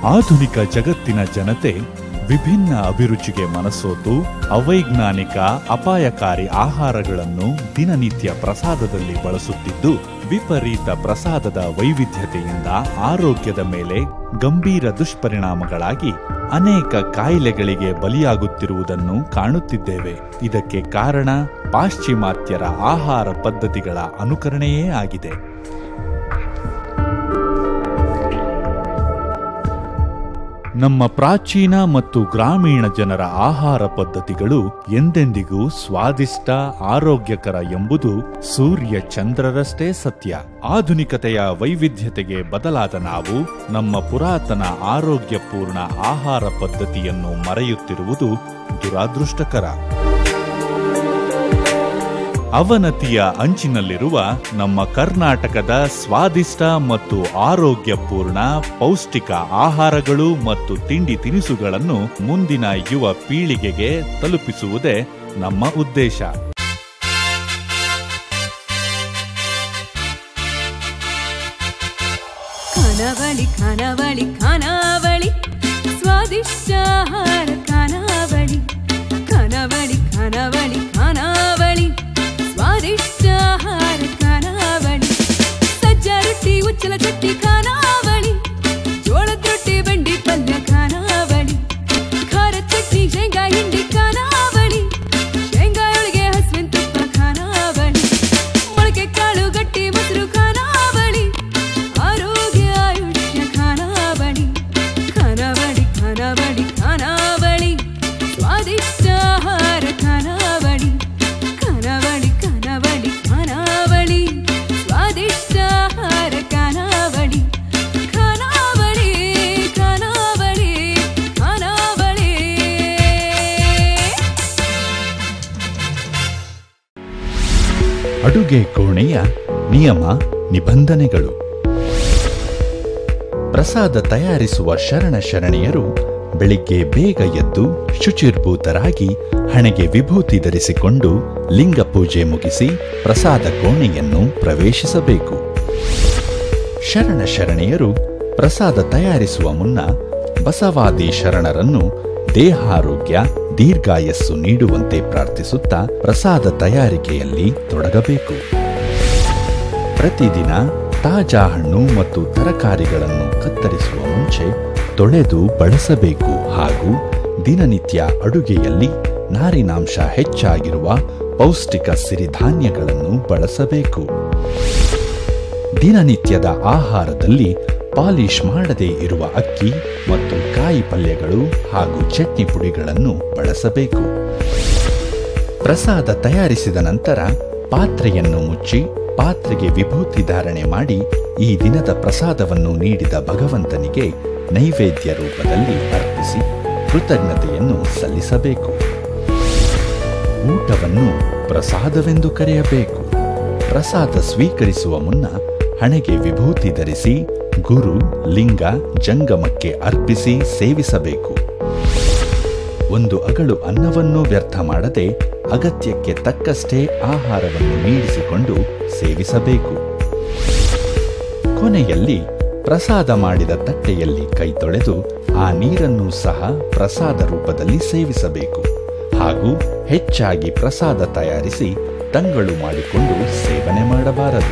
ಆಧುನಿಕ ಜಗತ್ತಿನ ಜನತೆ ವಿಭಿನ್ನ ಅಭಿರುಚಿಗೆ ಮನಸೋತು ಅವೈಜ್ಞಾನಿಕ ಅಪಾಯಕಾರಿ ಆಹಾರಗಳನ್ನು ದಿನನಿತ್ಯ ಪ್ರಸಾದದಲ್ಲಿ ಬಳಸುತ್ತಿದ್ದು ವಿಪರೀತ ಪ್ರಸಾದದ ವೈವಿಧ್ಯತೆಯಿಂದ ಆರೋಗ್ಯದ ಮೇಲೆ ಗಂಭೀರ ದುಷ್ಪರಿಣಾಮಗಳಾಗಿ ಅನೇಕ ಕಾಯಿಲೆಗಳಿಗೆ ಬಲಿಯಾಗುತ್ತಿರುವುದನ್ನು ಕಾಣುತ್ತಿದ್ದೇವೆ ಇದಕ್ಕೆ ಕಾರಣ ಪಾಶ್ಚಿಮಾತ್ಯರ ಆಹಾರ ಪದ್ಧತಿಗಳ ಅನುಕರಣೆಯೇ ಆಗಿದೆ ನಮ್ಮ ಪ್ರಾಚೀನ ಮತ್ತು ಗ್ರಾಮೀಣ ಜನರ ಆಹಾರ ಪದ್ಧತಿಗಳು ಎಂದೆಂದಿಗೂ ಸ್ವಾದಿಷ್ಟ ಆರೋಗ್ಯಕರ ಎಂಬುದು ಸೂರ್ಯ ಚಂದ್ರರಷ್ಟೇ ಸತ್ಯ ಆಧುನಿಕತೆಯ ವೈವಿಧ್ಯತೆಗೆ ಬದಲಾದ ನಾವು ನಮ್ಮ ಪುರಾತನ ಆರೋಗ್ಯಪೂರ್ಣ ಆಹಾರ ಪದ್ಧತಿಯನ್ನು ಮರೆಯುತ್ತಿರುವುದು ದುರಾದೃಷ್ಟಕರ ಅವನತಿಯ ಅಂಚಿನಲ್ಲಿರುವ ನಮ್ಮ ಕರ್ನಾಟಕದ ಸ್ವಾದಿಷ್ಟ ಮತ್ತು ಆರೋಗ್ಯಪೂರ್ಣ ಪೌಷ್ಟಿಕ ಆಹಾರಗಳು ಮತ್ತು ತಿಂಡಿ ತಿನಿಸುಗಳನ್ನು ಮುಂದಿನ ಯುವ ಪೀಳಿಗೆಗೆ ತಲುಪಿಸುವುದೇ ನಮ್ಮ ಉದ್ದೇಶ ಖಾನಾವಳಿ ಖಾನಾವಳಿ ಖಾನಾವಳಿ ಸ್ವಾದಿಷ್ಟ ಆಹಾರ ಖಾನಾವಳಿ ಖಾನಾವಳಿ ಖಾನಾವಳಿ ಖಾನಾವಳಿ ಸ್ವಾದಿಷ್ಟ ಆಹಾರ ಖಾನಾವಳಿ ಸಜ್ಜ ರೊಟ್ಟಿ ಉಚ್ಚಲ ಚಟ್ನಿ ಖಾನಾವಳಿ ಜೋಳದ ರೊಟ್ಟಿ ಬಂಡಿ ಪಲ್ಯ ಖಾನಾವಳಿ ಖಾರ ಚಟ್ನಿ ಶೇಂಗಾ ಹಿಂಡಿ ಖಾನಾವಳಿ ಶೇಂಗಾ ಒಳಗೆ ಹಸುವಿನ ತುಪ್ಪ ಖಾನಾವಳಿ ಮೊಳಕೆ ಕಾಳು ಗಟ್ಟಿ ಮೊಸರು ಖಾನಾವಳಿ ಆರೋಗ್ಯ ಆಯುಷ್ಯ ಖಾನಾವಳಿ ಖಾನಾವಳಿ ಖಾನಾವಳಿ ಖಾನಾವಳಿ ಸ್ವಾದಿಷ್ಟ ಆಹಾರ ಖಾನಾವಳಿ ಖಾನಾವಳಿ ಖಾನಾವಳಿ ಖಾನಾವಳಿ ಸ್ವಾದಿಷ್ಟ ಆಹಾರ ಖಾನಾವಳಿ ಖಾನಾವಳಿ ಖಾನಾವಳಿ ಖಾನಾವಳಿ ಅಡುಗೆ ಕೋಣೆಯ ನಿಯಮ ನಿಬಂಧನೆಗಳು ಪ್ರಸಾದ ತಯಾರಿಸುವ ಶರಣ ಶರಣೆಯರು ಬೆಳಿಗ್ಗೆ ಬೇಗ ಎದ್ದು ಶುಚಿರ್ಭೂತರಾಗಿ ಹಣೆಗೆ ವಿಭೂತಿ ಧರಿಸಿಕೊಂಡು ಲಿಂಗ ಪೂಜೆ ಮುಗಿಸಿ ಪ್ರಸಾದ ಕೋಣೆಯನ್ನು ಪ್ರವೇಶಿಸಬೇಕು ಶರಣ ಶರಣೆಯರು ಪ್ರಸಾದ ತಯಾರಿಸುವ ಮುನ್ನ ಬಸವಾದಿ ಶರಣರನ್ನು ದೇಹಾರೋಗ್ಯ ದೀರ್ಘಾಯಸ್ಸು ನೀಡುವಂತೆ ಪ್ರಾರ್ಥಿಸುತ್ತಾ ಪ್ರಸಾದ ತಯಾರಿಕೆಯಲ್ಲಿ ತೊಡಗಬೇಕು ಪ್ರತಿದಿನ ತಾಜಾ ಹಣ್ಣು ಮತ್ತು ತರಕಾರಿಗಳನ್ನು ಕತ್ತರಿಸುವ ಮುಂಚೆ ತೊಳೆದು ಬಳಸಬೇಕು ಹಾಗೂ ದಿನನಿತ್ಯ ಅಡುಗೆಯಲ್ಲಿ ನಾರಿನಾಂಶ ಹೆಚ್ಚಾಗಿರುವ ಪೌಷ್ಟಿಕ ಸಿರಿಧಾನ್ಯಗಳನ್ನು ಬಳಸಬೇಕು ದಿನನಿತ್ಯದ ಆಹಾರದಲ್ಲಿ ಪಾಲಿಶ್ ಮಾಡದೇ ಇರುವ ಅಕ್ಕಿ ಮತ್ತು ಕಾಯಿ ಪಲ್ಯಗಳು ಹಾಗೂ ಚಟ್ನಿ ಪುಡಿಗಳನ್ನು ಬಳಸಬೇಕು ಪ್ರಸಾದ ತಯಾರಿಸಿದ ನಂತರ ಪಾತ್ರೆಯನ್ನು ಮುಚ್ಚಿ ಪಾತ್ರೆಗೆ ವಿಭೂತಿ ಧಾರಣೆ ಮಾಡಿ ಈ ದಿನದ ಪ್ರಸಾದವನ್ನು ನೀಡಿದ ಭಗವಂತನಿಗೆ ನೈವೇದ್ಯ ರೂಪದಲ್ಲಿ ಅರ್ಪಿಸಿ ಕೃತಜ್ಞತೆಯನ್ನು ಸಲ್ಲಿಸಬೇಕು ಊಟವನ್ನು ಪ್ರಸಾದವೆಂದು ಕರೆಯಬೇಕು ಪ್ರಸಾದ ಸ್ವೀಕರಿಸುವ ಮುನ್ನ ಹಣೆಗೆ ವಿಭೂತಿ ಧರಿಸಿ ಗುರು ಲಿಂಗ ಜಂಗಮಕ್ಕೆ ಅರ್ಪಿಸಿ ಸೇವಿಸಬೇಕು ಒಂದು ಅಗಳು ಅನ್ನವನ್ನು ವ್ಯರ್ಥ ಮಾಡದೆ ಅಗತ್ಯಕ್ಕೆ ತಕ್ಕಷ್ಟೇ ಆಹಾರವನ್ನು ನೀಡಿಸಿಕೊಂಡು ಸೇವಿಸಬೇಕು ಕೊನೆಯಲ್ಲಿ ಪ್ರಸಾದ ಮಾಡಿದ ತಟ್ಟೆಯಲ್ಲಿ ಕೈ ತೊಳೆದು ಆ ನೀರನ್ನು ಸಹ ಪ್ರಸಾದ ರೂಪದಲ್ಲಿ ಸೇವಿಸಬೇಕು ಹಾಗೂ ಹೆಚ್ಚಾಗಿ ಪ್ರಸಾದ ತಯಾರಿಸಿ ತಂಗಳು ಮಾಡಿಕೊಂಡು ಸೇವನೆ ಮಾಡಬಾರದು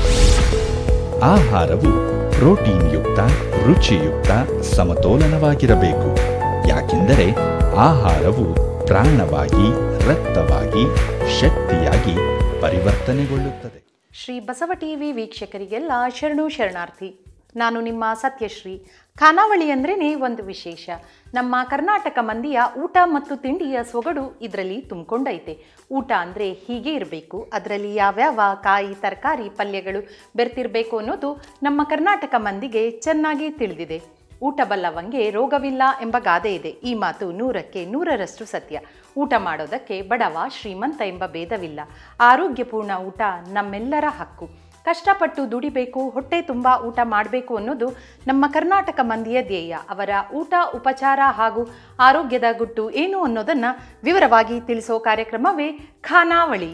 ಆಹಾರವು ಪ್ರೋಟೀನ್ ಯುಕ್ತ ರುಚಿಯುಕ್ತ ಸಮತೋಲನವಾಗಿರಬೇಕು ಯಾಕೆಂದರೆ ಆಹಾರವು ಪ್ರಾಣವಾಗಿ ರಕ್ತವಾಗಿ ಶಕ್ತಿಯಾಗಿ ಪರಿವರ್ತನೆಗೊಳ್ಳುತ್ತದೆ ಶ್ರೀ ಬಸವ ಟಿವಿ ವೀಕ್ಷಕರಿಗೆಲ್ಲ ಶರಣು ಶರಣಾರ್ಥಿ ನಾನು ನಿಮ್ಮ ಸತ್ಯಶ್ರೀ ಖಾನಾವಳಿ ಅಂದ್ರೇ ಒಂದು ವಿಶೇಷ ನಮ್ಮ ಕರ್ನಾಟಕ ಮಂದಿಯ ಊಟ ಮತ್ತು ತಿಂಡಿಯ ಸೊಗಡು ಇದರಲ್ಲಿ ತುಂಬಿಕೊಂಡೈತೆ ಊಟ ಅಂದರೆ ಹೀಗೆ ಇರಬೇಕು ಅದರಲ್ಲಿ ಯಾವ್ಯಾವ ಕಾಯಿ ತರಕಾರಿ ಪಲ್ಯಗಳು ಬೆರ್ತಿರಬೇಕು ಅನ್ನೋದು ನಮ್ಮ ಕರ್ನಾಟಕ ಮಂದಿಗೆ ಚೆನ್ನಾಗಿ ತಿಳಿದಿದೆ ಊಟ ಬಲ್ಲವಂಗೆ ರೋಗವಿಲ್ಲ ಎಂಬ ಗಾದೆ ಇದೆ ಈ ಮಾತು ನೂರಕ್ಕೆ ನೂರರಷ್ಟು ಸತ್ಯ ಊಟ ಮಾಡೋದಕ್ಕೆ ಬಡವ ಶ್ರೀಮಂತ ಎಂಬ ಭೇದವಿಲ್ಲ ಆರೋಗ್ಯಪೂರ್ಣ ಊಟ ನಮ್ಮೆಲ್ಲರ ಹಕ್ಕು ಕಷ್ಟಪಟ್ಟು ದುಡಿಬೇಕು ಹೊಟ್ಟೆ ತುಂಬ ಊಟ ಮಾಡಬೇಕು ಅನ್ನೋದು ನಮ್ಮ ಕರ್ನಾಟಕ ಮಂದಿಯ ಧ್ಯೇಯ ಅವರ ಊಟ ಉಪಚಾರ ಹಾಗೂ ಆರೋಗ್ಯದ ಗುಟ್ಟು ಏನು ಅನ್ನೋದನ್ನು ವಿವರವಾಗಿ ತಿಳಿಸೋ ಕಾರ್ಯಕ್ರಮವೇ ಖಾನಾವಳಿ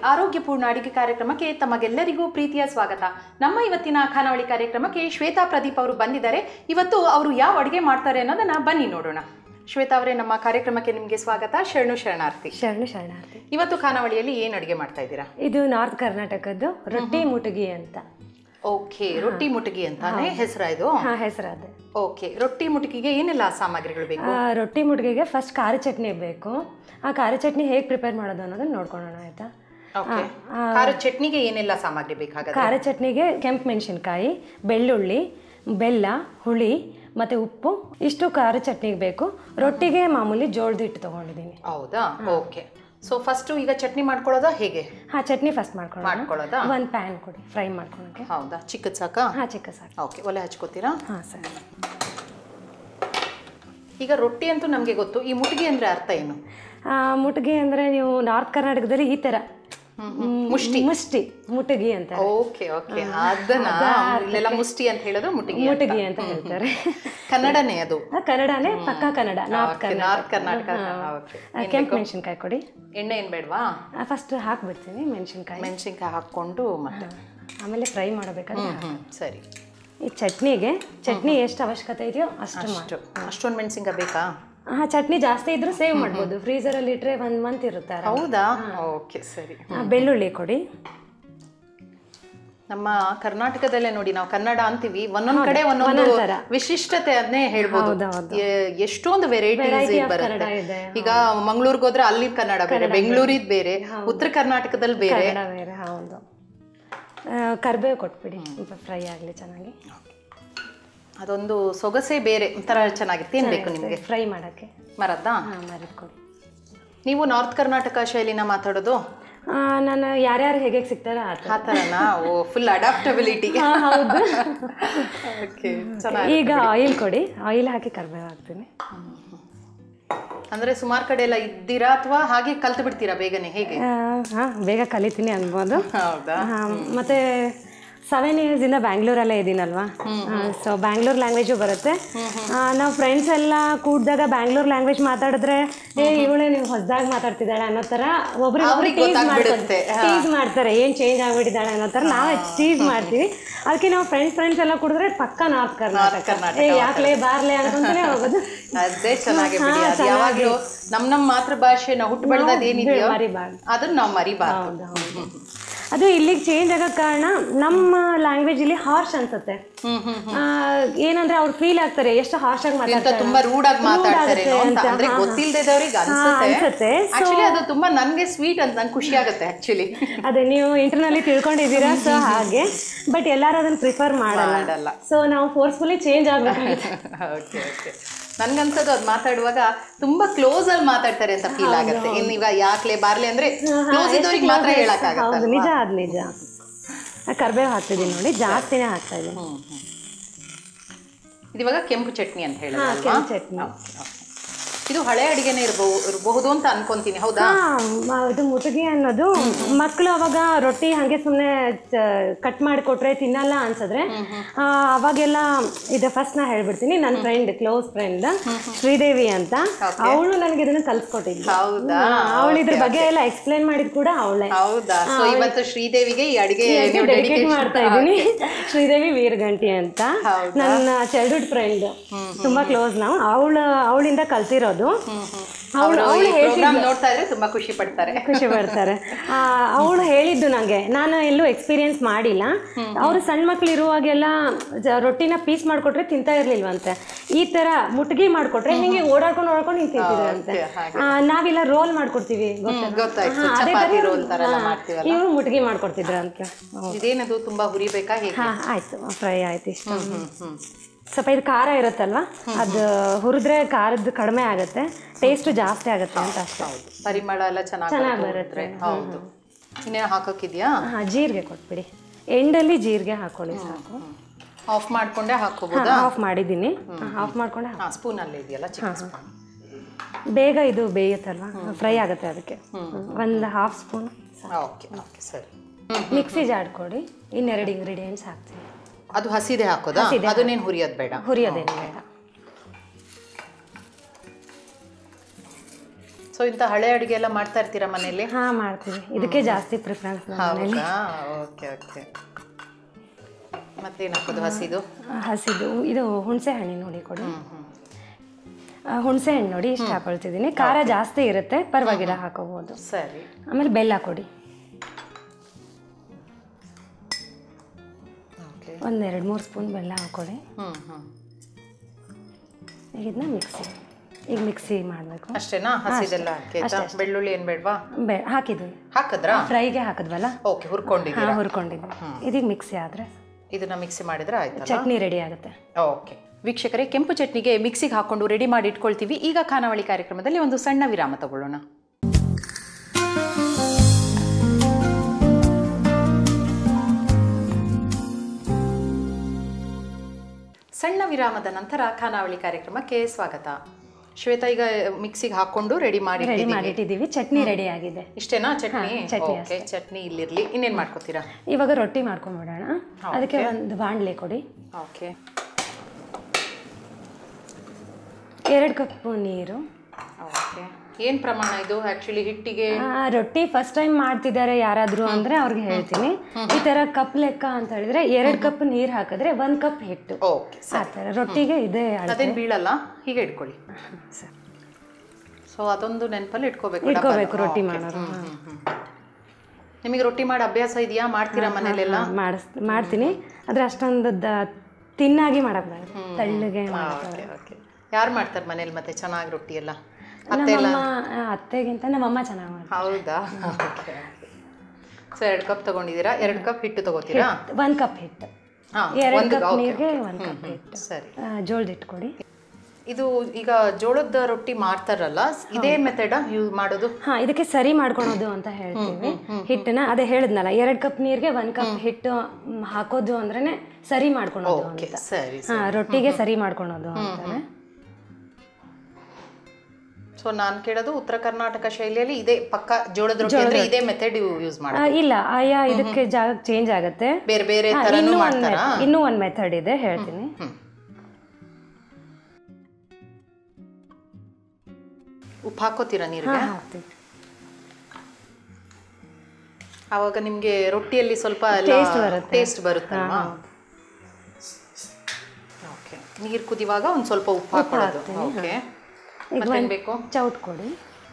ಆರೋಗ್ಯಪೂರ್ಣ ಅಡಿಗೆ ಕಾರ್ಯಕ್ರಮಕ್ಕೆ ತಮಗೆಲ್ಲರಿಗೂ ಪ್ರೀತಿಯ ಸ್ವಾಗತ ನಮ್ಮ ಇವತ್ತಿನ ಖಾನಾವಳಿ ಕಾರ್ಯಕ್ರಮಕ್ಕೆ ಶ್ವೇತಾ ಪ್ರದೀಪ್ ಅವರು ಬಂದಿದ್ದಾರೆ ಇವತ್ತು ಅವರು ಯಾವ ಅಡುಗೆ ಮಾಡ್ತಾರೆ ಅನ್ನೋದನ್ನ ಬನ್ನಿ ನೋಡೋಣ ಶ್ವೇತಾ ಅವರೇ ನಮ್ಮ ಕಾರ್ಯಕ್ರಮಕ್ಕೆ ನಿಮಗೆ ಸ್ವಾಗತ ಶರಣು ಶರಣಾರ್ಥಿ ಶರಣು ಶರಣಾರ್ಥಿ ಇವತ್ತು ಖಾನಾವಳಿಯಲ್ಲಿ ಏನು ಅಡುಗೆ ಮಾಡ್ತಾ ಇದ್ದೀರಾ ಇದು ನಾರ್ತ್ ಕರ್ನಾಟಕದ್ದು ರೊಟ್ಟಿ ಮುಟಗಿ ಅಂತ ಓಕೆ ರೊಟ್ಟಿ ಮುಟಗಿ ಅಂತಾನೆ ಹೆಸರ ಇದು ಹಾ ಹೆಸರದೆ ಓಕೆ ರೊಟ್ಟಿ ಮುಟಗಿಗೆ ಏನೆಲ್ಲ ಸಾಮಗ್ರಿಗಳು ಬೇಕು ಆ, ರೊಟ್ಟಿ ಮುಟಗಿಗೆ ಫಸ್ಟ್ ಖಾರ ಚಟ್ನಿ ಬೇಕು ಆ ಖಾರ ಚಟ್ನಿ ಹೇಗೆ ಪ್ರಿಪೇರ್ ಮಾಡೋದು ಅನ್ನೋದನ್ನ ನೋಡ್ಕೊಳ್ಳೋಣ ಆಯ್ತಾ ಓಕೆ ಖಾರದ ಚಟ್ನಿಗೆ ಏನೆಲ್ಲ ಸಾಮಗ್ರಿ ಬೇಕಾಗತ್ತೆ ಖಾರ ಚಟ್ನಿಗೆ ಕೆಂಪು ಮೆಣಸಿನ್ಕಾಯಿ ಬೆಳ್ಳುಳ್ಳಿ ಬೆಲ್ಲ ಹುಳಿ ಮತ್ತು ಉಪ್ಪು ಇಷ್ಟು ಖಾರ ಚಟ್ನಿಗೆ ಬೇಕು ರೊಟ್ಟಿಗೆ ಮಾಮೂಲಿ ಜೋಳದ ಹಿಟ್ಟು ತೊಗೊಂಡಿದ್ದೀನಿ ಹೌದಾ ಓಕೆ ಸೊ ಫಸ್ಟ್ ಈಗ ಚಟ್ನಿ ಮಾಡ್ಕೊಳ್ಳೋದಾ ಹೇಗೆ ಹಾಂ ಚಟ್ನಿ ಫಸ್ಟ್ ಮಾಡ್ಕೊಳ್ಳೋಣ ಮಾಡ್ಕೊಳ್ಳೋದಾ ಒಂದು ಪ್ಯಾನ್ ಕೊಡಿ ಫ್ರೈ ಮಾಡ್ಕೊಳಕ್ಕೆ ಹೌದಾ ಚಿಕ್ಕದ್ ಸಾಕ ಹಾಂ ಚಿಕ್ಕ ಸಾಕು ಓಕೆ ಒಲೆ ಹಚ್ಕೋತೀರಾ ಹಾಂ ಸರಿ ಈಗ ರೊಟ್ಟಿ ಅಂತೂ ನಮಗೆ ಗೊತ್ತು ಈ ಮುಟ್ಗಿ ಅಂದ್ರೆ ಅರ್ಥ ಏನು ಆ, ಮುಟಗಿ ಅಂದರೆ ನೀವು ನಾರ್ತ್ ಕರ್ನಾಟಕದಲ್ಲಿ ಈ ಥರ ಮುಷ್ಟಿ ಮುಷ್ಟಿ ಮುಟಗಿ ಅಂತ ಓಕೆ ಓಕೆ ಅದನ್ನ ಇಲ್ಲೆಲ್ಲ ಮುಷ್ಟಿ ಅಂತ ಹೇಳೋದು ಮುಟ್ಗಿ ಅಂತ. ಮುಟಗಿ ಅಂತ ಹೇಳ್ತಾರೆ ಕನ್ನಡನೇ ಅದು ಆ, ಕನ್ನಡನೇ ಪಕ್ಕಾ Kannada north Okay, north Karnataka okay ಕೆಂಪು ಮೆಣಸಿನ್ಕಾಯಿ ಕೊಡಿ ಎಣ್ಣೆ ಏನ್ ಬೇಡವಾ ಫಸ್ಟ್ ಹಾಕ್ಬಿಡ್ತೀನಿ ಮೆಣಸಿನ್ಕಾಯಿ ಮೆಣಸಿನ್ಕಾಯಿ ಹಾಕೊಂಡು ಮತ್ತೆ ಆಮೇಲೆ ಫ್ರೈ ಮಾಡಬೇಕಾದ್ರೆ ಹ್ಮ್ ಸರಿ ಈ ಚಟ್ನಿಗೆ ಚಟ್ನಿ ಎಷ್ಟು ಅವಶ್ಯಕತೆ ಇದೆಯೋ ಅಷ್ಟು ಮಾಡಿ ಅಷ್ಟು ಅಷ್ಟೊಂದು ಮೆಣಸಿನ್ಕಾಯಿ ಬೇಕಾ ಹಾಂ ಚಟ್ನಿ ಜಾಸ್ತಿ ಇದ್ರೂ ಸೇವ್ ಮಾಡ್ಬೋದು ಫ್ರೀಸರಲ್ಲಿ ಇಟ್ಟರೆ ಒಂದು ಮಂತ್ ಇರುತ್ತೆ ಆರಾಮ. ಹೌದಾ ಓಕೆ ಸರಿ ಆ, ಬೆಳ್ಳುಳ್ಳಿ ಕೊಡಿ ನಮ್ಮ ಕರ್ನಾಟಕದಲ್ಲೇ ನೋಡಿ ನಾವು ಕನ್ನಡ ಅಂತೀವಿ ಒಂದೊಂದ್ ಕಡೆ ಒಂದೊಂದು ಒಂದೊಂದ್ ಥರ. ವಿಶಿಷ್ಟತೆ ಅದನ್ನೇ ಹೇಳ್ಬೋದು ಹೌದು, ಹೌದು. ಎ- ಎಷ್ಟೊಂದು ವೆರೈಟೀಸ್ Variety of ಬರುತ್ತೆ ಕನ್ನಡ ಇದೆ. ಈಗ ಮಂಗಳೂರಿಗೆ ಹೋದ್ರೆ ಅಲ್ಲಿ ಕನ್ನಡ ಬೇರೆ ಬೆಂಗಳೂರಿದ್ ಬೇರೆ ಉತ್ತರ ಕರ್ನಾಟಕದಲ್ಲಿ ಬೇರೆ ಕನ್ನಡ ಬೇರೆ ಹೌದು ಆ, ಕರ್ಬೇವು ಕೊಟ್ಬಿಡಿ ಸ್ವಲ್ಪ ಫ್ರೈ ಆಗಲಿ ಚೆನ್ನಾಗಿ ಅದೊಂದು ಸೊಗಸೆ ಬೇರೆ ಒಂಥರ ಚೆನ್ನಾಗಿತ್ತು ಏನ್ ಬೇಕು ನಿಮ್ಗೆ ಫ್ರೈ ಮಾಡೋಕ್ಕೆ ಮರದ್ದಾ ಹಾಂ ಮರಿದ್ ಕೊಡಿ ನೀವು ನಾರ್ತ್ ಕರ್ನಾಟಕ ಶೈಲಿನ ಮಾತಾಡೋದು ಆ, ನಾನು ಯಾರ್ಯಾರು ಹೇಗೆ ಸಿಗ್ತಾರೋ ಆ ಥರ ಆ ಥರನಾ ಓ ಫುಲ್ ಅಡಾಪ್ಟಬಿಲಿಟಿ ಹೌದು ಓಕೆ ಚೆನ್ನಾಗಿ ಈಗ ಆಯಿಲ್ ಕೊಡಿ ಆಯಿಲ್ ಹಾಕಿ ಕರ್ಬೇವು ಹಾಕ್ತೀನಿ ಅಂದ್ರೆ ಸುಮಾರು ಕಡೆ ಎಲ್ಲ ಇದ್ದೀರಾ ಅಥವಾ ಹಾಗೆ ಕಲ್ತು ಬಿಡ್ತೀರಾ ಬೇಗನೆ ಹೇಗೆ ಹಾಂ ಬೇಗ ಕಲಿತೀನಿ ಅನ್ಬೋದು ಹೌದಾ ಆ, ಮತ್ತೆ ಸೆವೆನ್ ಇಯರ್ಸಿಂದ ಬ್ಯಾಂಗ್ಳೂರಲ್ಲೇ ಇದ್ದೀನಲ್ವಾ ಸೊ ಬ್ಯಾಂಗ್ಳೂರ್ ಲ್ಯಾಂಗ್ವೇಜು ಬರುತ್ತೆ ಆ, ನಾವು ಫ್ರೆಂಡ್ಸ್ ಎಲ್ಲ ಕೂಡಿದಾಗ ಬ್ಯಾಂಗ್ಳೂರ್ ಲ್ಯಾಂಗ್ವೇಜ್ ಮಾತಾಡಿದ್ರೆ ಏ ಇವಳೆ ನೀವು ಹೊಸದಾಗಿ ಮಾತಾಡ್ತಿದ್ದಾಳೆ ಅನ್ನೋ ಥರ ಒಬ್ರಿಗೆ ಅವ್ರಿಗೆ ಟೀಸ್ ಗೊತ್ತಾಗ್ಬಿಡುತ್ತೆ. ಟೀಸ್ ಮಾಡ್ತಾರೆ ಏನು ಚೇಂಜ್ ಆಗ್ಬಿಟ್ಟಿದ್ದಾಳೆ ಅನ್ನೋ ಥರ ನಾವೇ ಟೀಸ್ ಮಾಡ್ತೀವಿ ಅದಕ್ಕೆ ನಾವು ಫ್ರೆಂಡ್ಸ್ ಫ್ರೆಂಡ್ಸ್ ಎಲ್ಲ ಕುಡಿದ್ರೆ ಪಕ್ಕ ನಾರ್ತ್ ಕರ್ನಾಟಕ ಕರ್ನಾಟಕ ಏ ಯಾಕ್ಲೇ ಬಾರ್ಲೆ ಅನ್ಕೊಂತಾನೆ ಹೋಗೋದು ಅದೇ ಚೆನ್ನಾಗಿ ಬಿಡಿ ಅದು ಯಾವಾಗ್ಲೂ ನಮ್ ನಮ್ ಮಾತೃಭಾಷೆ ನಾವು ಹುಟ್ಟು ಬೆಳೆದದ್ ಏನಿದೆಯೋ ಮರಿಬಾರ್ದು ಅದನ್ನ ನಾವು ಮರಿಬಾರ್ದು ಹೌದು ಹೌದು ಅದು ಇಲ್ಲಿಗೆ ಚೇಂಜ್ ಆಗೋ ಕಾರಣ ನಮ್ಮ ಲ್ಯಾಂಗ್ವೇಜ್ ಇಲ್ಲಿ ಹಾರ್ಶ್ ಅನ್ಸುತ್ತೆ ಆ, ಏನಂದ್ರೆ ಅವ್ರು ಫೀಲ್ ಆಗ್ತಾರೆ ಎಷ್ಟು ಹಾರ್ಶ್ ಆಗಿ ಅಂತ ಮಾತಾಡ್ತಾರೆ ತುಂಬಾ ರೂಡ್ ಆಗಿ ಮಾತಾಡ್ತಾರೆ ಆಗುತ್ತೆ ಅಂತ ಅಂತ, ಅಂದ್ರೆ ಹಾ, ಹಾ. ಗೊತ್ತಿಲ್ದೇದವ್ರಿಗೆ ಹಾ, ಅನ್ಸುತ್ತೆ ಅನ್ಸುತ್ತೆ. So- ಆಕ್ಚುಲಿ ಅದು ತುಂಬಾ ನನ್ಗೆ ಸ್ವೀಟ್ ಅಂತ ನಂಗೆ ಖುಷಿ ಆಗುತ್ತೆ ಆಕ್ಚುಲಿ ಅದೇ ನೀವು ಇಂಟರ್ನಲ್ಲಿ ತಿಳ್ಕೊಂಡಿದ್ದೀರಾ ಸೊ ಹಾಗೆ ಬಟ್ ಎಲ್ಲರೂ ಅದನ್ನ ಪ್ರಿಫರ್ ಮಾಡಲ್ಲ. ಮಾಡಲ್ಲ ಸೊ ನಾವು ಫೋರ್ಸ್ಫುಲಿ ಚೇಂಜ್ ಆಗ್ಬೇಕಾಗುತ್ತೆ ಓಕೆ ಓಕೆ ನನ್ಗನ್ಸೋದು ಅದು ಮಾತಾಡುವಾಗ ತುಂಬಾ ಕ್ಲೋಸ್ ಅಲ್ಲಿ ಮಾತಾಡ್ತಾರೆ ಅಂತ ಫೀಲ್ ಆಗುತ್ತೆ ಇನ್ನು ಇವಾಗ ಯಾಕ್ಲೆ ಬಾರ್ಲೆ ಅಂದ್ರೆ ಕ್ಲೋಸ್ ಇದ್ದವ್ರಿಗೆ ಮಾತ್ರ ಹೌದು ಹೇಳಕ್ಕಾಗತ್ತೆ ನಿಜ ಅದು ನಿಜ ಕರ್ಬೇವು ಹಾಕ್ತಿದ್ದೀನಿ ನೋಡಿ ಜಾಸ್ತಿನೇ ಹಾಕ್ತಾ ಇದ್ದೀನಿ ಇದಿವಾಗ ಕೆಂಪು ಚಟ್ನಿ ಅಂತ ಹಾ ಹೇಳಿದ್ರೆ ಕೆಂಪು ಚಟ್ನಿ ಇದು ಹಳೆ ಅಡಿಗೆನೇ ಇರಬಹುದು ಇರಬಹುದು ಅಂತ ಅನ್ಕೊಂತೀನಿ ಹೌದಾ ಹಾ ಮ- ಇದು ಮುಟಗಿ ಅನ್ನೋದು ಮಕ್ಕಳು ಅವಾಗ ರೊಟ್ಟಿ ಹಂಗೆ ಸುಮ್ಮನೆ ಕಟ್ ಮಾಡಿ ಕೊಟ್ರೆ ತಿನ್ನಲ್ಲ ಅನ್ಸಿದ್ರೆ ಆ, ಅವಾಗೆಲ್ಲ ಇದು ಫಸ್ಟ್ ನಾ ಹೇಳ್ಬಿಡ್ತೀನಿ ನನ್ನ ಫ್ರೆಂಡ್ ಕ್ಲೋಸ್ ಫ್ರೆಂಡ್ ಶ್ರೀದೇವಿ ಅಂತ ಅವಳು ನನಗೆ ಇದನ್ನ ಕಲ್ಸ್ಕೊಟ್ಟಿದ್ಲು ಹೌದಾ ಅವಳು ಇದ್ರ ಬಗ್ಗೆ ಎಲ್ಲ ಎಕ್ಸ್ಪ್ಲೈನ್ ಮಾಡಿದ್ ಕೂಡ ಅವಳೆ ಹೌದಾ ಸೊ ಇವತ್ತು ಶ್ರೀದೇವಿಗೆ ಈ ಅಡಿಗೆ ನೀವು ಡೆಡಿಕೇಟ್ dedication- ಮಾಡ್ತಾ ಇದ್ದೀನಿ ಶ್ರೀದೇವಿ ವೀರಗಂಟಿ ಅಂತ ಹೌದಾ? ನನ್ನ ಚೈಲ್ಡ್ಹುಡ್ ಫ್ರೆಂಡ್ ತುಂಬಾ ಕ್ಲೋಸ್ ನಾವು ಅವಳು ಅವಳಿಂದ ಕಲ್ತಿರೋದು ಅವಳು ಅವ್ರು ಅವಳು ಈ ಪ್ರೋಗ್ರಾಮ್ ನೋಡ್ತಾ ಇದ್ರೆ ತುಂಬಾ ಖುಷಿ ಪಡ್ತಾರೆ ಖುಷಿ ಪಡ್ತಾರೆ ಅವಳು ಹೇಳಿದ್ದು ನಂಗೆ ನಾನು ಎಲ್ಲೂ ಎಕ್ಸ್ಪೀರಿಯನ್ಸ್ ಮಾಡಿಲ್ಲ ಅವರು ಸಣ್ಣ ಮಕ್ಳು ಇರುವಾಗೆಲ್ಲ ಜ- ರೊಟ್ಟಿನ ಪೀಸ್ ಮಾಡ್ಕೊಟ್ರೆ ತಿಂತಾ ಇರ್ಲಿಲ್ವಂತೆ ಈ ತರ ಮುಟ್ಗಿ ಮಾಡ್ಕೊಟ್ರೆ ಹಿಂಗೆ ಓಡಾಡ್ಕೊಂಡು ಓಡಾಡ್ಕೊಂಡು ಹಿಂಗೆ ತಿಂತಿದ್ರಂತೆ Okay, ಹಾಗೆ. ಆ, ನಾವೆಲ್ಲ ರೋಲ್ ಮಾಡ್ಕೊಡ್ತೀವಿ ಹ್ಮ್, ಗೊತ್ತಾಯ್ತು ಹಾ, ಅದೇ ಚಪಾತಿ ತರ ರೋಲ್ ತರ ಎಲ್ಲ ಮಾಡ್ತೀವಲ್ಲ ಇವರು ಮುಟ್ಗಿ ಮಾಡ್ಕೊಡ್ತಿದ್ರಂತೆ ಇದೇನದು ತುಂಬಾ ಹುರಿಬೇಕಾ ಹೇಗೆ ಹಾ ಆಯ್ತು ಫ್ರೈ ಆಯ್ತು ಇಷ್ಟ ಹ್ಮ್ ಹ್ಮ್ ಸ್ವಲ್ಪ ಇದು ಖಾರ ಇರುತ್ತಲ್ವಾ ಅದು ಹುರಿದ್ರೆ ಖಾರದ್ದು ಕಡಿಮೆ ಆಗುತ್ತೆ ಟೇಸ್ಟ್ ಜಾಸ್ತಿ ಆಗುತ್ತೆ ಅಂತ ಅಷ್ಟೇ ಹೌದು ಪರಿಮಳ ಎಲ್ಲ ಚೆನ್ನಾಗಿ ಚೆನ್ನಾಗ್ ಬರುತ್ತೆ ಹೌದು ಇನ್ನೇನು ಹಾಕೋಕಿದ್ಯಾ ಹಾ ಜೀರಿಗೆ ಕೊಟ್ಬಿಡಿ ಎಂಡಲ್ಲಿ ಜೀರಿಗೆ ಹಾಕೊಳ್ಳಿ ಸಾಕು ಆಫ್ ಮಾಡ್ಕೊಂಡೆ ಹಾಕೋಬಹುದಾ ಆಫ್ ಮಾಡಿದ್ದೀನಿ ಆಫ್ ಮಾಡ್ಕೊಂಡೆ ಹಾ ಸ್ಪೂನ್ ಅಲ್ಲಿ ಇದೆಯಲ್ಲ ಚಿಕ್ಕ ಸ್ಪೂನ್ ಬೇಗ ಇದು ಬೇಯುತ್ತಲ್ವಾ ಫ್ರೈ ಆಗುತ್ತೆ ಅದಕ್ಕೆ ಒಂದು ಹಾಫ್ ಸ್ಪೂನ್ ಓಕೆ ಓಕೆ ಸರಿ ಮಿಕ್ಸಿ ಜಾರ್ ಕೊಡಿ ಇನ್ನೆರಡು ಇಂಗ್ರೀಡಿಯೆಂಟ್ಸ್ ಹಾಕ್ತೀನಿ ಅದು ಹಸಿದೆ ಹಾಕೋದಾ ಅದನ್ನೇನು ಹುರಿಯೋದು ಬೇಡ ಹುರಿಯೋದೇನು ಬೇಡ ಸೊ ಸೊ ಇಂಥ ಹಳೆ ಅಡುಗೆ ಎಲ್ಲ ಮಾಡ್ತಾ ಇರ್ತೀರಾ ಮನೇಲಿ ಹಾ ಮಾಡ್ತೀವಿ ಇದಕ್ಕೆ ಜಾಸ್ತಿ ಪ್ರಿಫರೆನ್ಸ್ ಹೌದಾ ಓಕೆ ಓಕೆ ಮತ್ತೇನು ಹಾಕೋದು ಹಸಿದು ಹಸಿದು ಇದು ಹುಣಸೆ ಹಣ್ಣಿನ ನೋಡಿ ಕೊಡಿ ಆ, ಹುಣಸೆ ಹಣ್ಣು ನೋಡಿ ಇಷ್ಟು ಹಾಕೊಳ್ತಿದ್ದೀನಿ ಖಾರ ಜಾಸ್ತಿ ಇರುತ್ತೆ ಪರವಾಗಿಲ್ಲ ಹಾಕೋಬಹುದು ಸರಿ ಆಮೇಲೆ ಬೆಲ್ಲ ಕೊಡಿ ಓಕೆ ಒಂದು ಎರಡು ಮೂರು ಸ್ಪೂನ್ ಬೆಲ್ಲ ಹಾಕೊಳ್ಳಿ ಹ್ಞೂ ಹ್ಞೂ ಈಗ ಇದನ್ನ ಮಿಕ್ಸಿ ಈಗ ಮಿಕ್ಸಿ ಮಾಡಬೇಕು ಅಷ್ಟೇನಾ ಹಸಿದೆಲ್ಲ ಹಾಕಿ ಆಯ್ತಾ ಬೆಳ್ಳುಳ್ಳಿ ಏನು ಬೇಡವಾ ಬೆ ಹಾಕಿದ್ವಿ ಹಾಕಿದ್ರಾ ಫ್ರೈಗೆ ಹಾಕಿದ್ವಲ್ಲ ಓಕೆ ಹುರ್ಕೊಂಡಿದ್ದೀರಾ ಹಾಂ ಹುರ್ಕೊಂಡಿದ್ವಿ ಇದೀಗ ಮಿಕ್ಸಿ ಆದರೆ ಇದನ್ನ ಮಿಕ್ಸಿ ಮಾಡಿದ್ರೆ ಆಯ್ತಲ್ಲ ಚಟ್ನಿ ರೆಡಿ ಆಗುತ್ತೆ ಓಕೆ ವೀಕ್ಷಕರೇ ಕೆಂಪು ಚಟ್ನಿಗೆ ಮಿಕ್ಸಿಗೆ ಹಾಕೊಂಡು ರೆಡಿ ಮಾಡಿ ಇಟ್ಕೊಳ್ತೀವಿ ಈಗ ಖಾನಾವಳಿ ಕಾರ್ಯಕ್ರಮದಲ್ಲಿ ಒಂದು ಸಣ್ಣ ವಿರಾಮ ತಗೊಳ್ಳೋಣ ಸಣ್ಣ ವಿರಾಮದ ನಂತರ ಖಾನಾವಳಿ ಕಾರ್ಯಕ್ರಮಕ್ಕೆ ಸ್ವಾಗತ ಶ್ವೇತಾ ಈಗ ಮಿಕ್ಸಿಗೆ ಹಾಕೊಂಡು ರೆಡಿ ಮಾಡಿ ರೆಡಿ ಮಾಡಿಟ್ಟಿದ್ದೀವಿ ಚಟ್ನಿ ರೆಡಿ ಆಗಿದೆ ಇಷ್ಟೇನಾ ಚಟ್ನಿ ಚಟ್ನಿ ಓಕೆ ಚಟ್ನಿ ಇಲ್ಲಿರ್ಲಿ ಇನ್ನೇನ್ ಮಾಡ್ಕೋತೀರಾ ಇವಾಗ ರೊಟ್ಟಿ ಮಾಡ್ಕೊಂಡ್ಬಿಡೋಣ ಅದಕ್ಕೆ ಒಂದು ಬಾಣಲೆ ಕೊಡಿ ಓಕೆ ಎರಡು ಕಪ್ ನೀರು ಓಕೆ ಏನ್ ಪ್ರಮಾಣ ಇದು ಆಕ್ಚುಲಿ ಹಿಟ್ಟಿಗೆ ಆ, ರೊಟ್ಟಿ ಫಸ್ಟ್ ಟೈಮ್ ಮಾಡ್ತಿದ್ದಾರೆ ಯಾರಾದರೂ ಅಂದ್ರೆ ಅವ್ರಿಗೆ ಹೇಳ್ತೀನಿ ಈ ತರ ಕಪ್ ಲೆಕ್ಕ ಅಂತ ಹೇಳಿದ್ರೆ ಎರಡು ಕಪ್ ನೀರು ಹಾಕಿದ್ರೆ ಒಂದ್ ಕಪ್ ಹಿಟ್ಟು ಓಕೆ ಆ ಥರ ರೊಟ್ಟಿಗೆ ಇದೇ ಅಳತೆ. ಅದೇನ್ ಬೀಳಲ್ಲ ಹೀಗೆ ಇಟ್ಕೊಳ್ಳಿ ಸರಿ. ಸೊ ಅದೊಂದು ನೆನಪಲ್ಲಿ ಇಟ್ಕೋಬೇಕು ಇಟ್ಕೋಬೇಕು ಡಬ್ಬನ. ರೊಟ್ಟಿ Okay. ಮಾಡೋರು ಹ್ಮ್, ಹ್ಮ್, ಹ್ಮ್. ನಿಮಗೆ ರೊಟ್ಟಿ ಮಾಡಿ ಅಭ್ಯಾಸ ಇದೆಯಾ ಮಾಡ್ತೀರಾ ಮನೇಲೆಲ್ಲ ಮಾಡಿಸ್ ಮಾಡ್ತೀನಿ ಆದ್ರೆ ಅಷ್ಟೊಂದು ದ- ತಿನ್ನಾಗಿ ಮಾಡಕ್ ಬರಲ್ಲ ತಳ್ಳಗೆ ಮಾಡಕ್ ಓಕೆ ಓಕೆ ಯಾರು ಮಾಡ್ತಾರೆ ಮನೇಲಿ ಮತ್ತೆ ಚೆನ್ನಾಗಿ ರೊಟ್ಟಿ ಎಲ್ಲ ಅತ್ತೆ ಎಲ್ಲ ನಮ್ಮಮ್ಮ ಆ, ಅತ್ತೆಗಿಂತ ನಮ್ಮಮ್ಮ ಚೆನ್ನಾಗಿ ಮಾಡ್ತಾರೆ ಹೌದಾ ಓಕೆ ಸೊ ಎರಡು ಕಪ್ ತಗೊಂಡಿದ್ದೀರಾ ಎರಡು ಕಪ್ ಹಿಟ್ಟು ತಗೋತೀರಾ ಒಂದ್ ಕಪ್ ಹಿಟ್ಟು ಹಾ ಎರಡು ಒಂದು ಕಪ್ ಓಕೆ ನೀರಿಗೆ ಒಂದ್ ಕಪ್ ಹಿಟ್ಟು ಸರಿ ಆ, ಜೋಳದ ಹಿಟ್ಟು ಕೊಡಿ ಇದು ಈಗ ಜೋಳದ ರೊಟ್ಟಿ ಮಾಡ್ತಾರಲ್ಲ ಇದೇ ಮೆಥಡ್ ಯೂಸ್ ಮಾಡೋದು ಹಾ ಇದಕ್ಕೆ ಸರಿ ಮಾಡ್ಕೊಳೋದು ಅಂತ ಹೇಳ್ತೀವಿ ಹಿಟ್ಟನ್ನ ಅದೇ ಹೇಳಿದ್ನಲ್ಲ ಎರಡ್ ಕಪ್ ನೀರಿಗೆ ಒಂದ್ ಕಪ್ ಹಿಟ್ಟು ಮ್, ಹಾಕೋದು ಅಂದ್ರೇನೆ ಸರಿ ಮಾಡ್ಕೊಳೋದು ಓಕೆ ಅಂತ ಸರಿ ಹಾ ರೊಟ್ಟಿಗೆ ಸರಿ ಮಾಡ್ಕೊಳೋದು ಅಂತಾನೆ ಸೊ ನಾನು ಕೇಳೋದು ಉತ್ತರ ಕರ್ನಾಟಕ ಶೈಲಿಯಲ್ಲಿ ಇದೇ ಪಕ್ಕ ಜೋಳದ ರೊಟ್ಟಿ ಅಂದ್ರೆ ಇದೇ ಮೆಥಡ್ ಯೂಸ್ ಆ, ಮಾಡೋದು ಇಲ್ಲ ಆಯಾ ಇದಕ್ಕೆ ಜಾಗ ಚೇಂಜ್ ಆಗತ್ತೆ ಬೇರೆ ಬೇರೆ ಹಾ, ತರನು ಇನ್ನೂ ಒಂದ್ ಮಾಡ್ತಾರಾ meth- ಇನ್ನೂ ಒಂದ್ ಮೆಥಡ್ ಇದೆ ಹೇಳ್ತೀನಿ ಉಪ್ಪು ಹಾಕೋತೀರಾ ಹಾ ನೀರಿಗೆ ಹಾಕ್ತೀವಿ ಆವಾಗ ನಿಮ್ಗೆ ರೊಟ್ಟಿಯಲ್ಲಿ ಸ್ವಲ್ಪ Taste ಬರುತ್ತೆ. ಟೇಸ್ಟ್ ಬರುತ್ತಲ್ವಾ ಓಕೆ ನೀರು ಕುದಿವಾಗ ಒಂದ್ ಸ್ವಲ್ಪ ಉಪ್ಪು ಹಾಕೊಳ್ಳೋದು ಓಕೆ ಈಗ ಮತ್ತೇನ್ ಒಂದ್ ಬೇಕು ಚೌಟ್ ಕೊಡಿ